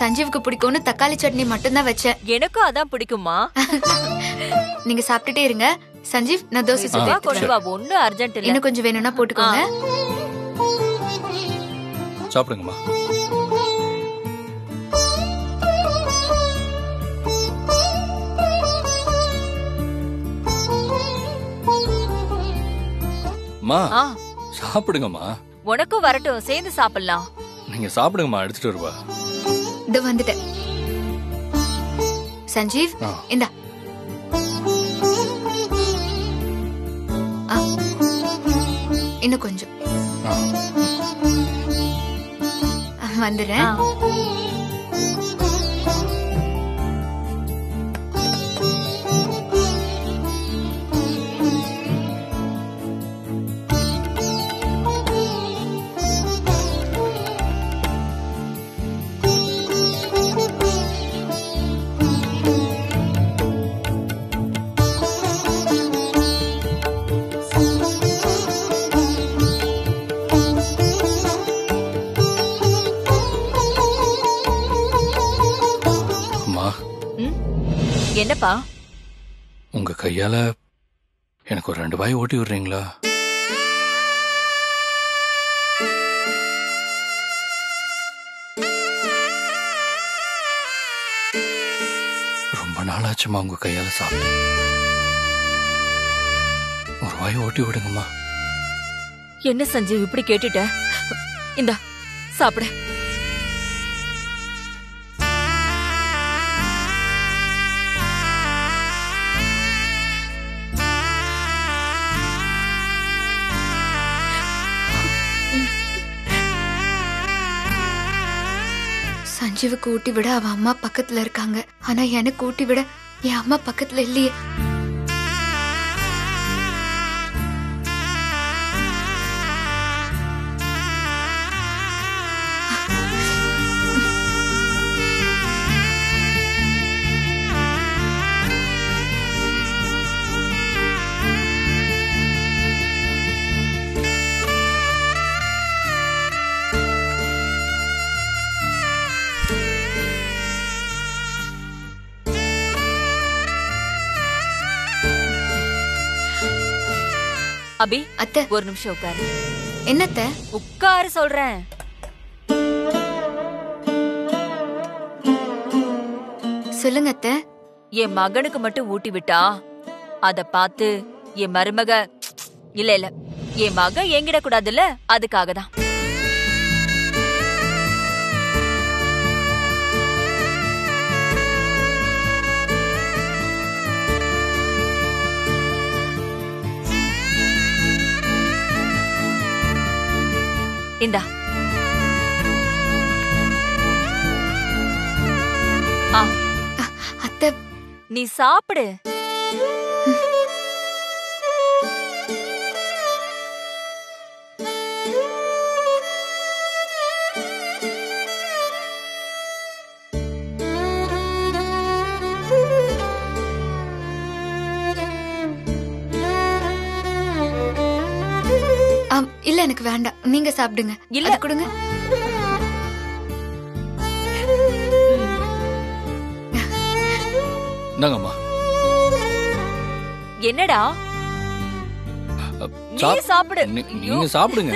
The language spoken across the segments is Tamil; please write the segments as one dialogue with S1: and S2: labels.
S1: சஞ்சீவுக்கு பிடிக்கும்னு தக்காளி சட்னி மட்டும்தான் வச்சேன்
S2: எனக்கும் அதான் பிடிக்குமா
S1: நீங்க சாப்பிட்டுட்டே இருங்க சஞ்சீவ் நான் தோசை சுட்டு
S2: வா,
S1: எடுத்துட்டு
S2: கொண்டு
S1: வரேன்.
S2: வா ஒண்ணு அர்ஜென்ட் இல்ல
S1: இன்னும் கொஞ்சம் வேணும்னா போட்டுக்கோங்க
S3: சாப்பிடுங்கம்மா அம்மா
S2: ஆ,
S3: சாப்பிடுங்கம்மா
S2: உனக்கும் வரட்டும் சேர்ந்து சாப்பிடலாம்
S3: நீங்க சாப்பிடுங்கம்மா எடுத்துட்டு வருவா
S1: இது வந்துட்டேன் சஞ்சீவ்
S3: ஆ.
S1: இந்தா ஆ. இன்னும் கொஞ்சம்
S3: ஆ.
S1: ஆ, வந்துடுறேன்
S2: ஆ.
S3: அம்மா
S2: ம்? என்னப்பா
S3: உங்க கையால எனக்கு ஒரு ரெண்டு வாய் ஓட்டி விடுறீங்களா ரொம்ப நாளாச்சுமா உங்க கையால சாப்பிட்டேன் ஒரு வாய் ஓட்டி விடுங்கம்மா
S2: என்ன சஞ்சீவ் இப்படி கேட்டுட்ட இந்தா சாப்பிடு
S1: சஞ்சீவுக்கு ஊட்டி விட அவ அம்மா பக்கத்துல இருக்காங்க ஆனா எனக்கு ஊட்டி விட என் அம்மா பக்கத்துல இல்லையே
S2: அபி
S1: அத்தை
S2: ஒரு நிமிஷம் உட்காரு
S1: என்னத்த
S2: உட்காரு சொல்றேன்
S1: சொல்லுங்க அத்தை
S2: என் மகனுக்கு மட்டும் ஊட்டி விட்டா அத பார்த்து என் மருமக இல்ல இல்ல என் மக எங்கிட கூடாதுல்ல அதுக்காக தான் இந்தா ஆ
S1: அத்தை
S2: நீ சாப்பிடு
S1: ஆம், இல்ல எனக்கு வேண்டாம் நீங்க சாப்பிடுங்க
S2: இல்ல.
S1: அது கொடுங்க
S3: இந்தாங்கம்மா
S2: என்னடா நீ
S3: சாப்-
S2: சாப்பிடு
S3: நீ-
S2: ஐயோ.
S3: நீங்க சாப்பிடுங்க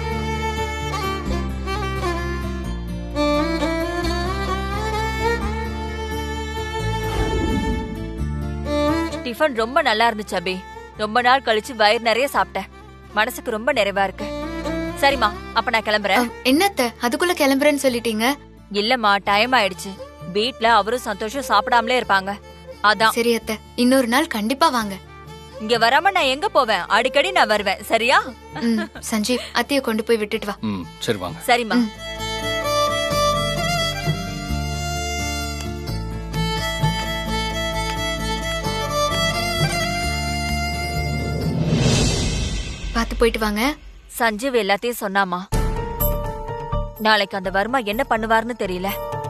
S2: டிஃபன் ரொம்ப நல்லா இருந்துச்சு அபி ரொம்ப நாள் கழிச்சு வயிறு நிறைய சாப்பிட்டேன் மனசுக்கு ரொம்ப நிறைவா இருக்கு சரிம்மா அப்ப நான் கிளம்புறேன்
S1: ஆம், என்னத்த அதுக்குள்ள கிளம்புறேன்னு சொல்லிட்டீங்க
S2: இல்லம்மா டைம் ஆயிடுச்சு வீட்ல அவரும் சந்தோஷம் சாப்பிடாமலே இருப்பாங்க அதான்
S1: சரி அத்தை இன்னொரு நாள் கண்டிப்பா வாங்க
S2: இங்க வராம நான் எங்க போவேன் அடிக்கடி நான் வருவேன் சரியா
S1: ம், சஞ்சீவ் அத்தைய கொண்டு போய் விட்டுட்டு வா
S3: ம் சரி வாங்க
S2: சரிம்மா
S1: ம். பார்த்து போயிட்டு வாங்க
S2: சஞ்சீவ் எல்லாத்தையும் சொன்னாமா நாளைக்கு அந்த வர்மா என்ன பண்ணுவார்னு தெரியல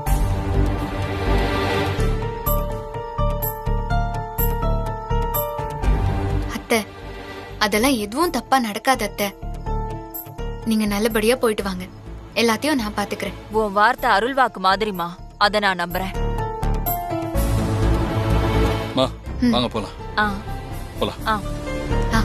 S1: அத்தை அதெல்லாம் எதுவும் தப்பா நடக்காது அத்தை நீங்க நல்லபடியா போயிட்டு வாங்க எல்லாத்தையும் நான் பாத்துக்கிறேன்
S2: உன் வார்த்தை அருள்வாக்கு மாதிரிமா அத நான் நம்புறேன்
S3: மா வாங்க போலாம்
S2: ஆ
S3: போலாம்
S2: ஆ
S1: ஆ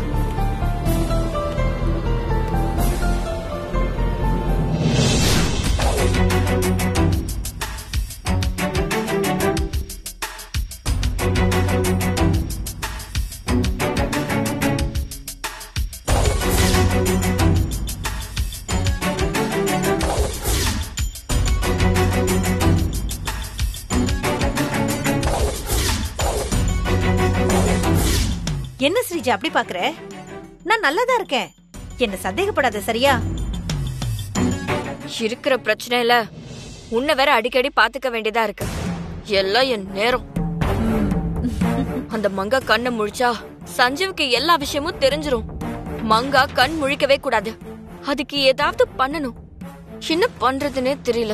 S4: என்ன ஸ்ரீஜா அப்படி பாக்குற நான் நல்லாதான் இருக்கேன் என்ன சந்தேகப்படாத சரியா
S5: இருக்கிற பிரச்சனையில உன்னை வேற அடிக்கடி பாத்துக்க வேண்டியதா இருக்கு எல்லாம் என் நேரம் அந்த மங்கா கண்ணை முழிச்சா சஞ்சீவுக்கு எல்லா விஷயமும் தெரிஞ்சிரும் மங்கா கண் முழிக்கவே கூடாது அதுக்கு ஏதாவது பண்ணணும் என்ன பண்றதுன்னே தெரியல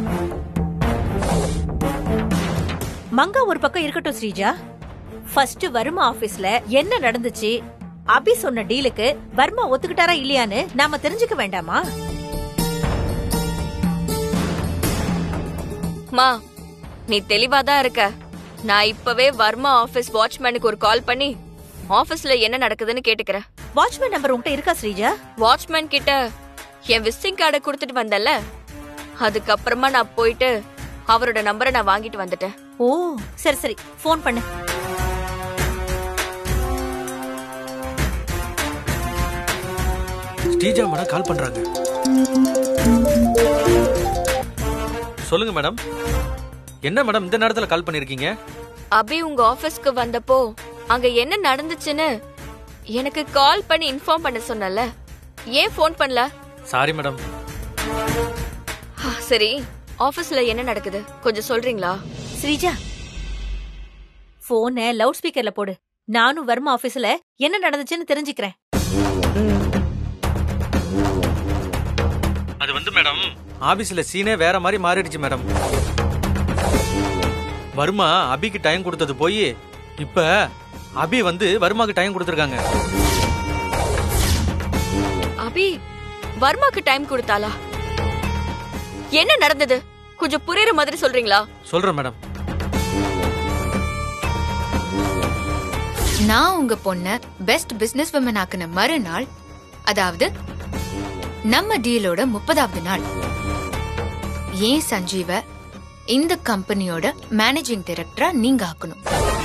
S4: மங்கா ஒரு பக்கம் இருக்கட்டும் ஸ்ரீஜா ஃபர்ஸ்ட் வர்மா ஆபீஸ்ல என்ன நடந்துச்சு அபி சொன்ன டீலுக்கு வர்மா ஒத்துக்கிட்டாரா இல்லையான்னு நாம தெரிஞ்சுக்க வேண்டாமா
S5: மா நீ தெளிவாதான் இருக்க நான் இப்பவே வர்மா ஆபீஸ் வாட்ச்மேனுக்கு ஒரு கால் பண்ணி ஆபீஸ்ல என்ன நடக்குதுன்னு கேட்டுக்கிறேன்
S4: வாட்ச்மேன் நம்பர் உன்கிட்ட இருக்கா ஸ்ரீஜா
S5: வாட்ச்மேன் கிட்ட என் விசிட்டிங் கார்டை கொடுத்துட்டு வந்தேன்ல அதுக்கப்புறமா நான் போயிட்டு அவரோட நம்பரை நான் வாங்கிட்டு வந்துட்டேன்
S4: ஓ சரி சரி ஃபோன் பண்ணு
S6: ஸ்ரீஜா மேடம் கால் பண்றாங்க சொல்லுங்க மேடம் என்ன மேடம் இந்த நேரத்துல கால் பண்ணிருக்கீங்க
S5: அபி உங்க ஆபீஸ்க்கு வந்தப்போ அங்க என்ன நடந்துச்சுன்னு எனக்கு கால் பண்ணி இன்ஃபார்ம் பண்ண சொன்னல ஏன் ஃபோன் பண்ணல
S6: சாரி மேடம்
S5: ஆ, சரி ஆபீஸ்ல என்ன நடக்குது கொஞ்சம் சொல்றீங்களா
S4: ஸ்ரீஜா போனை லவுட் ஸ்பீக்கர்ல போடு நானும் வர்மா ஆபீஸ்ல என்ன நடந்துச்சுன்னு தெரிஞ்சுக்கிறேன்
S6: அது வந்து மேடம் ஆபீஸ்ல சீனே வேற மாதிரி மாறிடுச்சு மேடம் வர்மா அபிக்கு டைம் கொடுத்தது போய் இப்ப அபி வந்து வர்மாக்கு டைம் கொடுத்துருக்காங்க
S5: அபி வர்மாக்கு டைம் கொடுத்தாளா என்ன நடந்தது கொஞ்சம் புரியுற மாதிரி சொல்றீங்களா
S6: சொல்றேன் மேடம்
S1: நான் உங்க பொண்ண பெஸ்ட் பிசினஸ் விமன் ஆக்குன மறுநாள் அதாவது நம்ம டீலோட முப்பதாவது நாள் ஏன் சஞ்சீவ இந்த கம்பெனியோட மேனேஜிங் டைரக்டரா நீங்க ஆக்கணும்